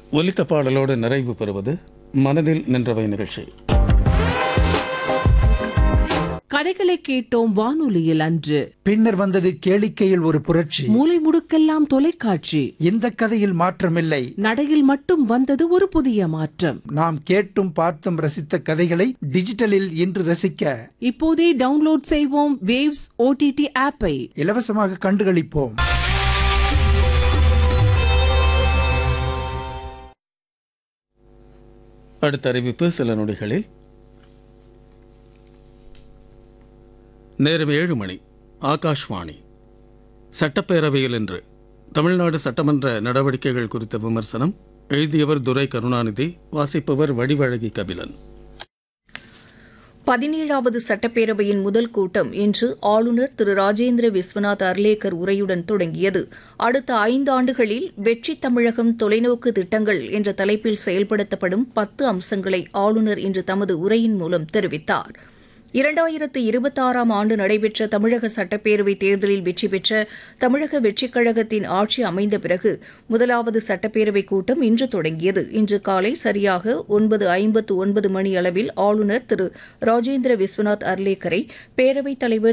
ஒலித்த பாடலோடு நிறைவு பெறுவது மனதில் நின்றவை நிகழ்ச்சி கதைகளை கேட்டோம் வானொலியில் அன்று பின்னர் வந்தது கேளிக்கையில் ஒரு புரட்சி மூலை முடுக்கெல்லாம் தொலைக்காட்சி இந்த கதையில் மாற்றமில்லை நடையில் மட்டும் வந்தது ஒரு புதிய மாற்றம் நாம் கேட்டும் பார்த்தும் ரசித்த கதைகளை டிஜிட்டலில் இன்று ரசிக்க இப்போதே டவுன்லோட் செய்வோம் வேவ்ஸ் ஓடிடி ஆப்பை இலவசமாக கண்டுகளிப்போம் அடுத்த அறிவிப்பு சில நொடிகளில் நேரம் ஏழு மணி ஆகாஷ்வாணி சட்டப்பேரவையில் இன்று தமிழ்நாடு சட்டமன்ற நடவடிக்கைகள் குறித்த விமர்சனம் எழுதியவர் துரை கருணாநிதி வாசிப்பவர் வடிவழகி கபிலன் பதினேழாவது சட்டப்பேரவையின் முதல் கூட்டம் இன்று ஆளுநர் திரு ராஜேந்திர விஸ்வநாத் அர்லேக்கர் உரையுடன் தொடங்கியது அடுத்த ஐந்தாண்டுகளில் வெற்றி தமிழகம் தொலைநோக்கு திட்டங்கள் என்ற தலைப்பில் செயல்படுத்தப்படும் பத்து அம்சங்களை ஆளுநர் இன்று தமது உரையின் மூலம் தெரிவித்தார் இரண்டாயிரத்து இருபத்தாறாம் ஆண்டு நடைபெற்ற தமிழக சட்டப்பேரவைத் தேர்தலில் வெற்றி பெற்ற தமிழக வெற்றிக் கழகத்தின் ஆட்சி அமைந்த பிறகு முதலாவது சட்டப்பேரவைக் கூட்டம் இன்று தொடங்கியது இன்று காலை சரியாக ஒன்பது ஐம்பத்து ஒன்பது மணி அளவில் ஆளுநர் திரு ராஜேந்திர விஸ்வநாத் அர்லேக்கரை பேரவைத் தலைவர்